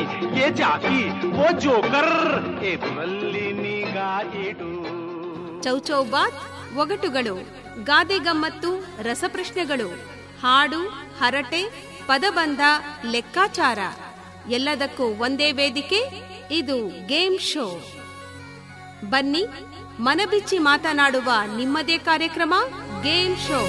ये ಜಾಕಿ वो ಜೋಕರ್ ಎದುರಲ್ಲಿ ನಿಗಾ ಇಡು ಚೌಚೌಬಾತ್ ಒಗಟುಗಳು ಗಾದೆ ಗಮ್ಮತ್ತು ರಸಪ್ರಶ್ನೆಗಳು ಹಾಡು ಹರಟೆ ಪದಬಂಧ ಲೆಕ್ಕಾಚಾರ ಎಲ್ಲದಕ್ಕೂ ಒಂದೇ ವೇದಿಕೆ ಇದು ಗೇಮ್ ಶೋ ಬನ್ನಿ ಮನಬಿಚ್ಚಿ ಮಾತನಾಡುವ ನಿಮ್ಮದೇ ಕಾರ್ಯಕ್ರಮ ಗೇಮ್ ಶೋ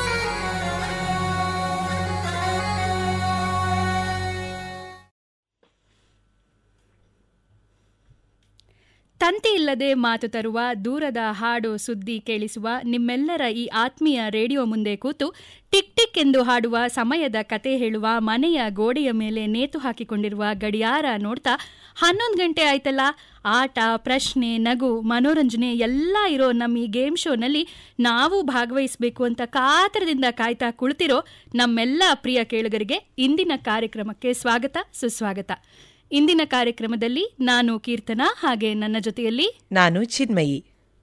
ತಂತಿ ಇಲ್ಲದೆ ಮಾತು ತರುವ ದೂರದ ಹಾಡು ಸುದ್ದಿ ಕೇಳಿಸುವ ನಿಮ್ಮೆಲ್ಲರ ಈ ಆತ್ಮೀಯ ರೇಡಿಯೋ ಮುಂದೆ ಕೂತು ಟಿಕ್ ಟಿಕ್ ಎಂದು ಹಾಡುವ ಸಮಯದ ಕತೆ ಹೇಳುವ ಮನೆಯ ಗೋಡೆಯ ಮೇಲೆ ನೇತು ಹಾಕಿಕೊಂಡಿರುವ ಗಡಿಯಾರ ನೋಡ್ತಾ ಹನ್ನೊಂದು ಗಂಟೆ ಆಯ್ತಲ್ಲ ಆಟ ಪ್ರಶ್ನೆ ನಗು ಮನೋರಂಜನೆ ಎಲ್ಲ ಇರೋ ನಮ್ಮ ಈ ಗೇಮ್ ಶೋನಲ್ಲಿ ನಾವು ಭಾಗವಹಿಸಬೇಕು ಅಂತ ಕಾತರದಿಂದ ಕಾಯ್ತಾ ಕುಳಿತಿರೋ ನಮ್ಮೆಲ್ಲ ಪ್ರಿಯ ಕೇಳುಗರಿಗೆ ಇಂದಿನ ಕಾರ್ಯಕ್ರಮಕ್ಕೆ ಸ್ವಾಗತ ಸುಸ್ವಾಗತ ಇಂದಿನ ಕಾರ್ಯಕ್ರಮದಲ್ಲಿ ನಾನು ಕೀರ್ತನಾ ಹಾಗೆ ನನ್ನ ಜೊತೆಯಲ್ಲಿ ನಾನು ಚಿನ್ಮಯಿ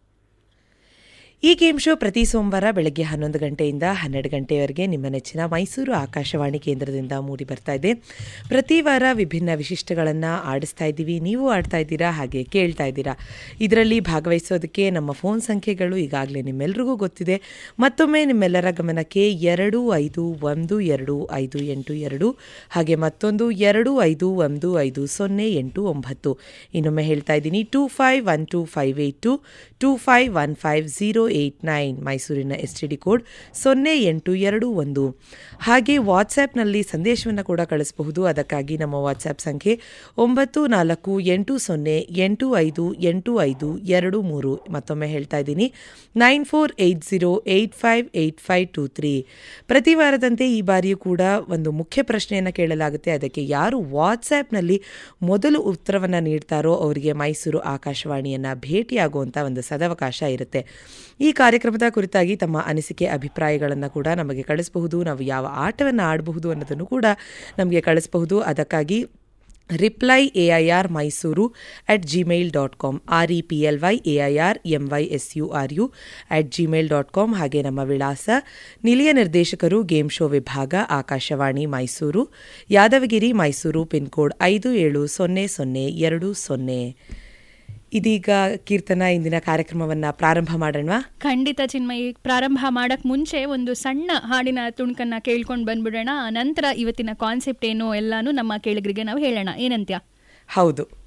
ಈ ಗೇಮ್ ಶೋ ಪ್ರತಿ ಸೋಮವಾರ ಬೆಳಗ್ಗೆ ಹನ್ನೊಂದು ಗಂಟೆಯಿಂದ ಹನ್ನೆರಡು ಗಂಟೆಯವರೆಗೆ ನಿಮ್ಮ ನೆಚ್ಚಿನ ಮೈಸೂರು ಆಕಾಶವಾಣಿ ಕೇಂದ್ರದಿಂದ ಮೂಡಿ ಬರ್ತಾ ಇದೆ ಪ್ರತಿ ವಾರ ವಿಭಿನ್ನ ವಿಶಿಷ್ಟಗಳನ್ನು ಆಡಿಸ್ತಾ ಇದ್ದೀವಿ ನೀವು ಆಡ್ತಾ ಇದ್ದೀರಾ ಹಾಗೆ ಕೇಳ್ತಾ ಇದ್ದೀರಾ ಇದರಲ್ಲಿ ಭಾಗವಹಿಸೋದಕ್ಕೆ ನಮ್ಮ ಫೋನ್ ಸಂಖ್ಯೆಗಳು ಈಗಾಗಲೇ ನಿಮ್ಮೆಲ್ರಿಗೂ ಗೊತ್ತಿದೆ ಮತ್ತೊಮ್ಮೆ ನಿಮ್ಮೆಲ್ಲರ ಗಮನಕ್ಕೆ ಎರಡು ಐದು ಒಂದು ಎರಡು ಐದು ಎಂಟು ಎರಡು ಹಾಗೆ ಮತ್ತೊಂದು ಎರಡು ಐದು ಒಂದು ಐದು ಸೊನ್ನೆ ಎಂಟು ಒಂಬತ್ತು ಇನ್ನೊಮ್ಮೆ ಹೇಳ್ತಾ ಇದ್ದೀನಿ two five one two five eight two two five one five zero eight nine ಮೈಸೂರಿನ ಎಸ್ ಟಿ ಡಿ ಕೋಡ್ ಸೊನ್ನೆ ಎಂಟು ಎರಡು ಒಂದು ಹಾಗೆ ವಾಟ್ಸ್ಯಾಪ್ನಲ್ಲಿ ಸಂದೇಶವನ್ನು ಕೂಡ ಕಳಿಸಬಹುದು ಅದಕ್ಕಾಗಿ ನಮ್ಮ ವಾಟ್ಸ್ಯಾಪ್ ಸಂಖ್ಯೆ ಒಂಬತ್ತು ನಾಲ್ಕು ಎಂಟು ಸೊನ್ನೆ ಎಂಟು ಐದು ಎಂಟು ಐದು ಎರಡು ಮೂರು ಮತ್ತೊಮ್ಮೆ ಹೇಳ್ತಾ ಇದ್ದೀನಿ nine four eight zero eight five eight five two three ಪ್ರತಿ ವಾರದಂತೆ ಈ ಬಾರಿಯೂ ಕೂಡ ಒಂದು ಮುಖ್ಯ ಪ್ರಶ್ನೆಯನ್ನು ಕೇಳಲಾಗುತ್ತೆ ಅದಕ್ಕೆ ಯಾರು ವಾಟ್ಸ್ಯಾಪ್ನಲ್ಲಿ ಮೊದಲು ಉತ್ತರವನ್ನು ನೀಡ್ತಾರೋ ಅವರಿಗೆ ಮೈಸೂರು ಆಕಾಶವಾಣಿಯನ್ನು ಭೇಟಿಯಾಗುವಂಥ ಒಂದು ಸದವಕಾಶ ಇರುತ್ತೆ ಈ ಕಾರ್ಯಕ್ರಮದ ಕುರಿತಾಗಿ ತಮ್ಮ ಅನಿಸಿಕೆ ಅಭಿಪ್ರಾಯಗಳನ್ನು ಕೂಡ ನಮಗೆ ಕಳಿಸಬಹುದು ನಾವು ಯಾವ ಆಟವನ್ನು ಆಡಬಹುದು ಅನ್ನೋದನ್ನು ಕೂಡ ನಮಗೆ ಕಳಿಸಬಹುದು ಅದಕ್ಕಾಗಿ reply A I R Mysuru at Gmail dot com R E P L Y A I R M Y S U R U at Gmail dot com ಹಾಗೆ ನಮ್ಮ ವಿಳಾಸ ನಿಲಿಯ ನಿರ್ದೇಶಕರು ಗೇಮ್ ಶೋ ವಿಭಾಗ ಆಕಾಶವಾಣಿ ಮೈಸೂರು ಯಾದವಗಿರಿ ಮೈಸೂರು ಪಿನ್ಕೋಡ್ ಐದು ಏಳು ಸೊನ್ನೆ ಸೊನ್ನೆ ಎರಡು ಸೊನ್ನೆ ಇದೀಗ ಕೀರ್ತನ ಇಂದಿನ ಕಾರ್ಯಕ್ರಮವನ್ನು ಪ್ರಾರಂಭ ಮಾಡೋಣವಾ ಖಂಡಿತ ಚಿನ್ಮಯಿ ಪ್ರಾರಂಭ ಮಾಡಕ್ ಮುಂಚೆ ಒಂದು ಸಣ್ಣ ಹಾಡಿನ ತುಣುಕನ್ನ ಕೇಳ್ಕೊಂಡು ಬಂದ್ಬಿಡೋಣ ನಂತರ ಇವತ್ತಿನ ಕಾನ್ಸೆಪ್ಟ್ ಏನು ಎಲ್ಲಾನು ನಮ್ಮ ಕೇಳಿಗರಿಗೆ ನಾವು ಹೇಳೋಣ ಏನಂತ್ಯ ಹೌದು